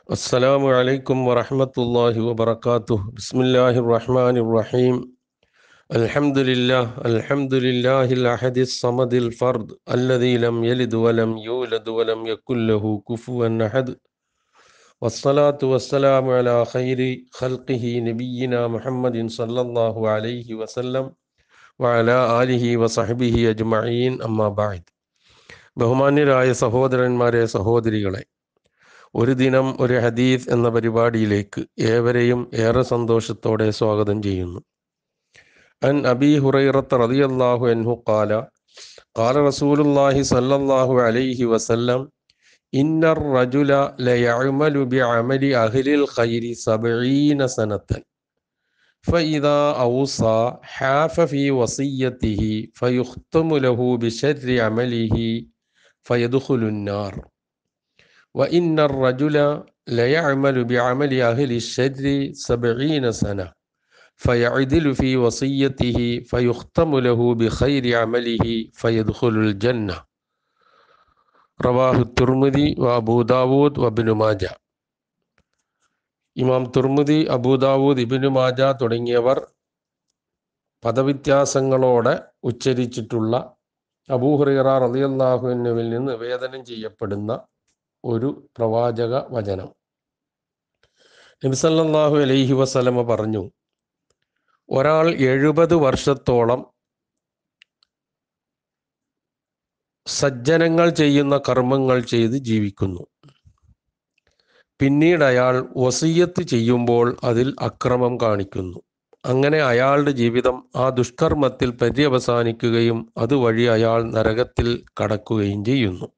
السلام عليكم ورحمة الله وبركاته بسم الله الرحمن الرحيم الحمد لله الحمد لله الأحد الصمد الفرد الذي لم يلد ولم يولد ولم يكن له كفوا أحد والصلاة والسلام على خير خلقه نبينا محمد صلى الله عليه وسلم وعلى آله وصحبه أجمعين أما بعد ബഹുമാന്യരായ സഹോദരന്മാരെ സഹോദരികളെ ഒരു ദിനം ഒരു ഹദീസ് എന്ന പരിപാടിയിലേക്ക് ഏവരെയും ഏറെ സന്തോഷത്തോടെ സ്വാഗതം ചെയ്യുന്നു അൻ അബി ഹുറൈറത്ത് റളിയല്ലാഹു അൻഹു ഖാല ഖാല റസൂലുള്ളാഹി സ്വല്ലല്ലാഹു അലൈഹി വസല്ലം ഇന്നർ റജുല ലയഅമലു ബിഅമലി അഹ്ലിൽ ഖൈരി സബഈന സനത്തൻ فإذا أوصى حاف في وصيته فيختم له بشر عمله فيدخل النار وإن الرجل ليعمل بعمل أهل الشر سبعين سنة فيعدل في وصيته فيختم له بخير عمله فيدخل الجنة رواه الترمذي وأبو داود وابن ماجه ഇമാം തുർമുദി അബൂദാവൂദ് ഇബിനു മാജ തുടങ്ങിയവർ പദവ്യത്യാസങ്ങളോടെ ഉച്ചരിച്ചിട്ടുള്ള അബൂഹുറൈറ റളിയല്ലാഹുവിനുവിൽ നിന്ന് നിവേദനം ചെയ്യപ്പെടുന്ന ഒരു പ്രവാചക വചനം നബിസല്ലാഹു അലൈഹി വസലമ പറഞ്ഞു ഒരാൾ എഴുപത് വർഷത്തോളം സജ്ജനങ്ങൾ ചെയ്യുന്ന കർമ്മങ്ങൾ ചെയ്ത് ജീവിക്കുന്നു പിന്നീട് അയാൾ വസീയത്ത് ചെയ്യുമ്പോൾ അതിൽ അക്രമം കാണിക്കുന്നു അങ്ങനെ അയാളുടെ ജീവിതം ആ ദുഷ്കർമ്മത്തിൽ പര്യവസാനിക്കുകയും അതുവഴി അയാൾ നരകത്തിൽ കടക്കുകയും ചെയ്യുന്നു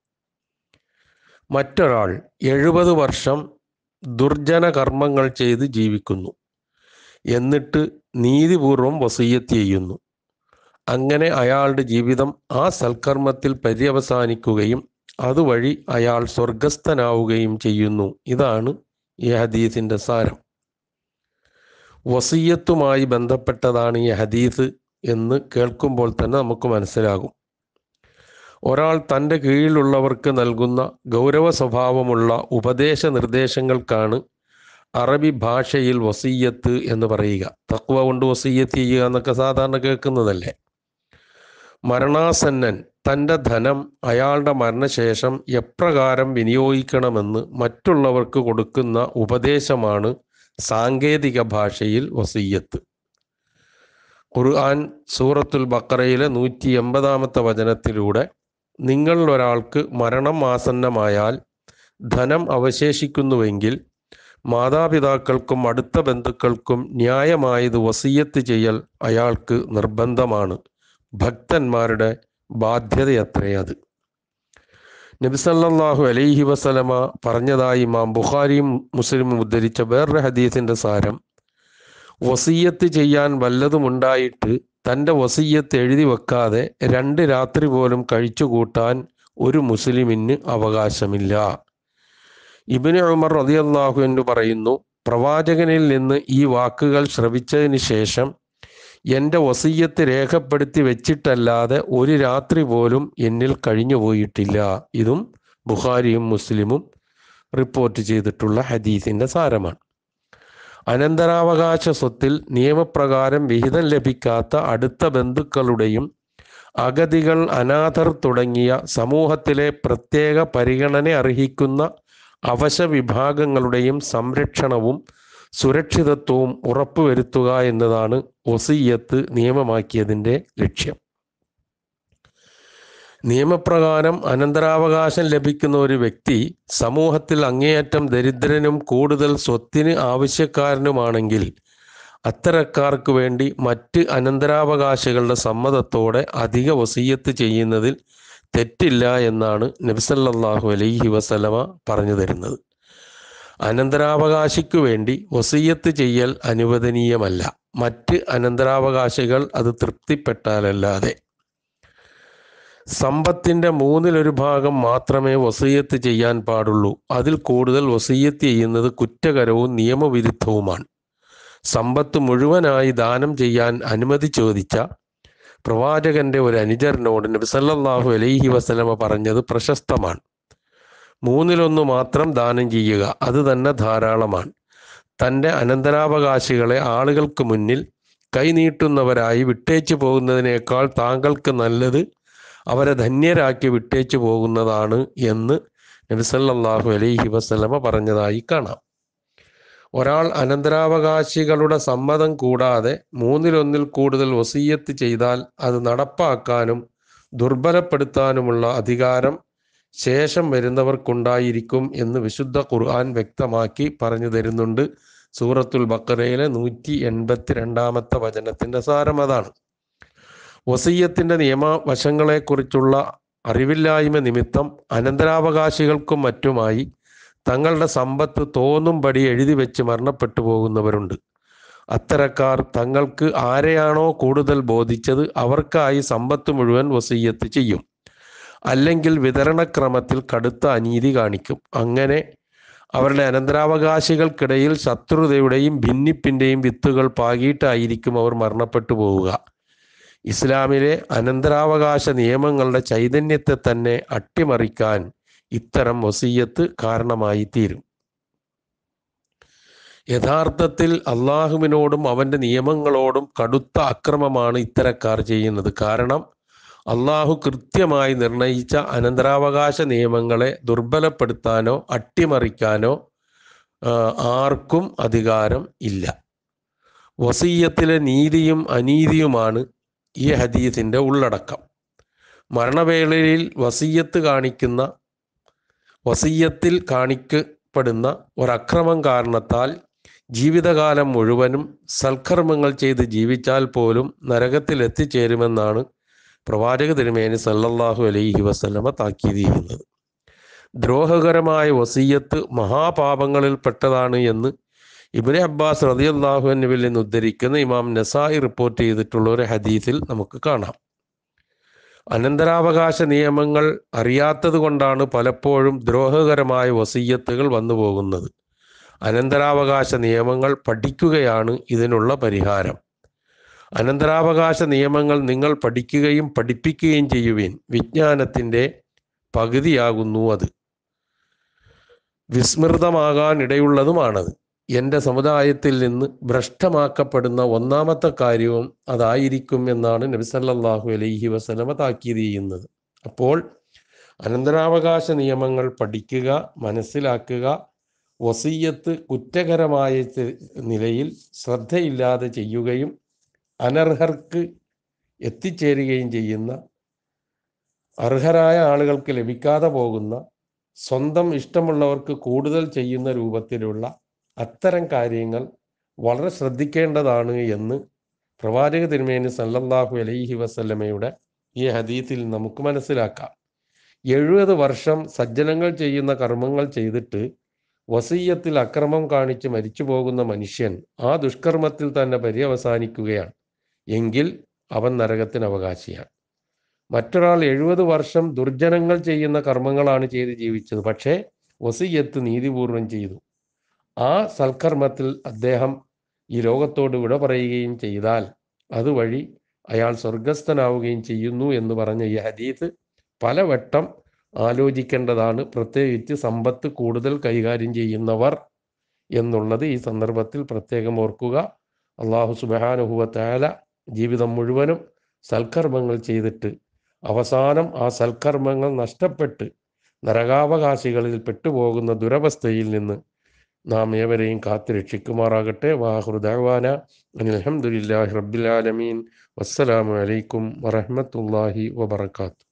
മറ്റൊരാൾ എഴുപത് വർഷം ദുർജന കർമ്മങ്ങൾ ചെയ്ത് ജീവിക്കുന്നു എന്നിട്ട് നീതിപൂർവം വസീയത്ത് ചെയ്യുന്നു അങ്ങനെ അയാളുടെ ജീവിതം ആ സൽക്കർമ്മത്തിൽ പര്യവസാനിക്കുകയും അതുവഴി അയാൾ സ്വർഗസ്ഥനാവുകയും ചെയ്യുന്നു ഇതാണ് ഈ ഹദീസിൻ്റെ സാരം വസീയത്തുമായി ബന്ധപ്പെട്ടതാണ് ഈ ഹദീസ് എന്ന് കേൾക്കുമ്പോൾ തന്നെ നമുക്ക് മനസ്സിലാകും ഒരാൾ തൻ്റെ കീഴിലുള്ളവർക്ക് നൽകുന്ന ഗൗരവ സ്വഭാവമുള്ള ഉപദേശ നിർദ്ദേശങ്ങൾക്കാണ് അറബി ഭാഷയിൽ വസീയത്ത് എന്ന് പറയുക തക്വ കൊണ്ട് വസീയത്ത് ചെയ്യുക എന്നൊക്കെ സാധാരണ കേൾക്കുന്നതല്ലേ മരണാസന്നൻ തൻ്റെ ധനം അയാളുടെ മരണശേഷം എപ്രകാരം വിനിയോഗിക്കണമെന്ന് മറ്റുള്ളവർക്ക് കൊടുക്കുന്ന ഉപദേശമാണ് സാങ്കേതിക ഭാഷയിൽ വസീയത്ത് ഖുർആൻ സൂറത്തുൽ ബക്കറയിലെ നൂറ്റി എൺപതാമത്തെ വചനത്തിലൂടെ നിങ്ങൾ ഒരാൾക്ക് മരണം ആസന്നമായാൽ ധനം അവശേഷിക്കുന്നുവെങ്കിൽ മാതാപിതാക്കൾക്കും അടുത്ത ബന്ധുക്കൾക്കും ന്യായമായത് വസീയത്ത് ചെയ്യൽ അയാൾക്ക് നിർബന്ധമാണ് ഭക്തന്മാരുടെ ബാധ്യതയത്രേ അത് നബിസല്ലാഹു അലൈഹി വസലമ പറഞ്ഞതായി ഇമാം ബുഖാരിയും മുസ്ലിമും ഉദ്ധരിച്ച വേറൊരു ഹദീസിന്റെ സാരം വസീയത്ത് ചെയ്യാൻ വല്ലതുമുണ്ടായിട്ട് തൻ്റെ വസീയത്ത് എഴുതി വെക്കാതെ രണ്ട് രാത്രി പോലും കഴിച്ചു കൂട്ടാൻ ഒരു മുസ്ലിമിന് അവകാശമില്ല ഇബിന് ഉമർ റതിയല്ലാഹു എന്ന് പറയുന്നു പ്രവാചകനിൽ നിന്ന് ഈ വാക്കുകൾ ശ്രവിച്ചതിന് ശേഷം എൻ്റെ വസീയത്ത് രേഖപ്പെടുത്തി വെച്ചിട്ടല്ലാതെ ഒരു രാത്രി പോലും എന്നിൽ കഴിഞ്ഞു പോയിട്ടില്ല ഇതും ബുഖാരിയും മുസ്ലിമും റിപ്പോർട്ട് ചെയ്തിട്ടുള്ള ഹദീസിൻ്റെ സാരമാണ് അനന്തരാവകാശ സ്വത്തിൽ നിയമപ്രകാരം വിഹിതം ലഭിക്കാത്ത അടുത്ത ബന്ധുക്കളുടെയും അഗതികൾ അനാഥർ തുടങ്ങിയ സമൂഹത്തിലെ പ്രത്യേക പരിഗണന അർഹിക്കുന്ന അവശ വിഭാഗങ്ങളുടെയും സംരക്ഷണവും സുരക്ഷിതത്വവും ഉറപ്പുവരുത്തുക എന്നതാണ് ഒസിയത്ത് നിയമമാക്കിയതിൻ്റെ ലക്ഷ്യം നിയമപ്രകാരം അനന്തരാവകാശം ലഭിക്കുന്ന ഒരു വ്യക്തി സമൂഹത്തിൽ അങ്ങേയറ്റം ദരിദ്രനും കൂടുതൽ സ്വത്തിന് ആവശ്യക്കാരനുമാണെങ്കിൽ അത്തരക്കാർക്ക് വേണ്ടി മറ്റ് അനന്തരാവകാശികളുടെ സമ്മതത്തോടെ അധിക വസീയത്ത് ചെയ്യുന്നതിൽ തെറ്റില്ല എന്നാണ് നബിസല്ലാഹു അലൈഹി വസലമ പറഞ്ഞു തരുന്നത് അനന്തരാവകാശിക്കു വേണ്ടി വസീയത്ത് ചെയ്യൽ അനുവദനീയമല്ല മറ്റ് അനന്തരാവകാശികൾ അത് തൃപ്തിപ്പെട്ടാലല്ലാതെ സമ്പത്തിന്റെ മൂന്നിലൊരു ഭാഗം മാത്രമേ വസീയത്ത് ചെയ്യാൻ പാടുള്ളൂ അതിൽ കൂടുതൽ വസീയത്ത് ചെയ്യുന്നത് കുറ്റകരവും നിയമവിരുദ്ധവുമാണ് സമ്പത്ത് മുഴുവനായി ദാനം ചെയ്യാൻ അനുമതി ചോദിച്ച പ്രവാചകന്റെ ഒരു അനുചരനോട് നബി സല്ലല്ലാഹു അലൈഹി വസല്ലമ പറഞ്ഞത് പ്രശസ്തമാണ് മൂന്നിലൊന്ന് മാത്രം ദാനം ചെയ്യുക അത് തന്നെ ധാരാളമാണ് തൻ്റെ അനന്തരാവകാശികളെ ആളുകൾക്ക് മുന്നിൽ കൈനീട്ടുന്നവരായി വിട്ടേച്ചു പോകുന്നതിനേക്കാൾ താങ്കൾക്ക് നല്ലത് അവരെ ധന്യരാക്കി വിട്ടേച്ചു പോകുന്നതാണ് എന്ന് നബിസല്ലാഹു അലൈഹി വസല്ലമ പറഞ്ഞതായി കാണാം ഒരാൾ അനന്തരാവകാശികളുടെ സമ്മതം കൂടാതെ മൂന്നിലൊന്നിൽ കൂടുതൽ വസീയത്ത് ചെയ്താൽ അത് നടപ്പാക്കാനും ദുർബലപ്പെടുത്താനുമുള്ള അധികാരം ശേഷം വരുന്നവർക്കുണ്ടായിരിക്കും എന്ന് വിശുദ്ധ ഖുർആൻ വ്യക്തമാക്കി പറഞ്ഞു തരുന്നുണ്ട് സൂറത്തുൽ ബക്കറയിലെ നൂറ്റി എൺപത്തി രണ്ടാമത്തെ വചനത്തിന്റെ സാരം അതാണ് വസീയത്തിന്റെ നിയമവശങ്ങളെക്കുറിച്ചുള്ള അറിവില്ലായ്മ നിമിത്തം അനന്തരാവകാശികൾക്കും മറ്റുമായി തങ്ങളുടെ സമ്പത്ത് തോന്നുംപടി എഴുതി വെച്ച് മരണപ്പെട്ടു പോകുന്നവരുണ്ട് അത്തരക്കാർ തങ്ങൾക്ക് ആരെയാണോ കൂടുതൽ ബോധിച്ചത് അവർക്കായി സമ്പത്ത് മുഴുവൻ വസീയത്ത് ചെയ്യും അല്ലെങ്കിൽ വിതരണക്രമത്തിൽ കടുത്ത അനീതി കാണിക്കും അങ്ങനെ അവരുടെ അനന്തരാവകാശികൾക്കിടയിൽ ശത്രുതയുടെയും ഭിന്നിപ്പിന്റെയും വിത്തുകൾ പാകിയിട്ടായിരിക്കും അവർ മരണപ്പെട്ടു പോവുക ഇസ്ലാമിലെ അനന്തരാവകാശ നിയമങ്ങളുടെ ചൈതന്യത്തെ തന്നെ അട്ടിമറിക്കാൻ ഇത്തരം വസീയത്ത് കാരണമായി തീരും യഥാർത്ഥത്തിൽ അള്ളാഹുവിനോടും അവൻ്റെ നിയമങ്ങളോടും കടുത്ത അക്രമമാണ് ഇത്തരക്കാർ ചെയ്യുന്നത് കാരണം അള്ളാഹു കൃത്യമായി നിർണയിച്ച അനന്തരാവകാശ നിയമങ്ങളെ ദുർബലപ്പെടുത്താനോ അട്ടിമറിക്കാനോ ആർക്കും അധികാരം ഇല്ല വസീയത്തിലെ നീതിയും അനീതിയുമാണ് ഈ ഹദീസിൻ്റെ ഉള്ളടക്കം മരണവേളയിൽ വസീയത്ത് കാണിക്കുന്ന വസീയത്തിൽ കാണിക്കപ്പെടുന്ന ഒരക്രമം കാരണത്താൽ ജീവിതകാലം മുഴുവനും സൽക്കർമ്മങ്ങൾ ചെയ്ത് ജീവിച്ചാൽ പോലും നരകത്തിൽ എത്തിച്ചേരുമെന്നാണ് പ്രവാചക തിരുമേനി സല്ലല്ലാഹു അലൈഹി വസല്ലമ താക്കീത് ചെയ്യുന്നത് ദ്രോഹകരമായ വസീയത്ത് മഹാപാപങ്ങളിൽപ്പെട്ടതാണ് എന്ന് ഇബ്നെ അബ്ബാസ് റതിയല്ലാഹു എന്നിവിൽ നിന്ന് ഉദ്ധരിക്കുന്ന ഇമാം നസായി റിപ്പോർട്ട് ചെയ്തിട്ടുള്ള ഒരു ഹദീസിൽ നമുക്ക് കാണാം അനന്തരാവകാശ നിയമങ്ങൾ അറിയാത്തത് കൊണ്ടാണ് പലപ്പോഴും ദ്രോഹകരമായ വസീയത്തുകൾ വന്നു പോകുന്നത് അനന്തരാവകാശ നിയമങ്ങൾ പഠിക്കുകയാണ് ഇതിനുള്ള പരിഹാരം അനന്തരാവകാശ നിയമങ്ങൾ നിങ്ങൾ പഠിക്കുകയും പഠിപ്പിക്കുകയും ചെയ്യുവിൻ വിജ്ഞാനത്തിൻ്റെ പകുതിയാകുന്നു അത് വിസ്മൃതമാകാൻ ഇടയുള്ളതുമാണത് എൻ്റെ സമുദായത്തിൽ നിന്ന് ഭ്രഷ്ടമാക്കപ്പെടുന്ന ഒന്നാമത്തെ കാര്യവും അതായിരിക്കും എന്നാണ് നബിസല്ലാഹു അലൈഹി വസലമ താക്കീത് ചെയ്യുന്നത് അപ്പോൾ അനന്തരാവകാശ നിയമങ്ങൾ പഠിക്കുക മനസ്സിലാക്കുക വസീയത്ത് കുറ്റകരമായ നിലയിൽ ശ്രദ്ധയില്ലാതെ ചെയ്യുകയും അനർഹർക്ക് എത്തിച്ചേരുകയും ചെയ്യുന്ന അർഹരായ ആളുകൾക്ക് ലഭിക്കാതെ പോകുന്ന സ്വന്തം ഇഷ്ടമുള്ളവർക്ക് കൂടുതൽ ചെയ്യുന്ന രൂപത്തിലുള്ള അത്തരം കാര്യങ്ങൾ വളരെ ശ്രദ്ധിക്കേണ്ടതാണ് എന്ന് പ്രവാചക തിരുമേനി സല്ലല്ലാഹു അലൈഹി വസല്ലമയുടെ ഈ ഹദീത്തിൽ നമുക്ക് മനസ്സിലാക്കാം എഴുപത് വർഷം സജ്ജനങ്ങൾ ചെയ്യുന്ന കർമ്മങ്ങൾ ചെയ്തിട്ട് വസീയത്തിൽ അക്രമം കാണിച്ച് മരിച്ചു പോകുന്ന മനുഷ്യൻ ആ ദുഷ്കർമ്മത്തിൽ തന്നെ പര്യവസാനിക്കുകയാണ് എങ്കിൽ അവൻ നരകത്തിന് അവകാശിയാണ് മറ്റൊരാൾ എഴുപത് വർഷം ദുർജനങ്ങൾ ചെയ്യുന്ന കർമ്മങ്ങളാണ് ചെയ്ത് ജീവിച്ചത് പക്ഷേ വസീയത്ത് നീതിപൂർവം ചെയ്തു ആ സൽക്കർമ്മത്തിൽ അദ്ദേഹം ഈ ലോകത്തോട് വിട പറയുകയും ചെയ്താൽ അതുവഴി അയാൾ സ്വർഗസ്ഥനാവുകയും ചെയ്യുന്നു എന്ന് പറഞ്ഞ ഈ ഹദീത്ത് പലവട്ടം ആലോചിക്കേണ്ടതാണ് പ്രത്യേകിച്ച് സമ്പത്ത് കൂടുതൽ കൈകാര്യം ചെയ്യുന്നവർ എന്നുള്ളത് ഈ സന്ദർഭത്തിൽ പ്രത്യേകം ഓർക്കുക അള്ളാഹു സുബാനുഭവത്തായ ജീവിതം മുഴുവനും സൽക്കർമ്മങ്ങൾ ചെയ്തിട്ട് അവസാനം ആ സൽക്കർമ്മങ്ങൾ നഷ്ടപ്പെട്ട് നരകാവകാശികളിൽ പെട്ടുപോകുന്ന ദുരവസ്ഥയിൽ നിന്ന് നാം ഏവരെയും കാത്തു രക്ഷിക്കുമാറാകട്ടെ വാഹുദാന അനിൽഹമുല്ലാഹി റബ്ബിൽ ആലമീൻ വസ്സലാമു അലൈക്കും വറഹ്മത്തുള്ളാഹി വബർക്കാത്തു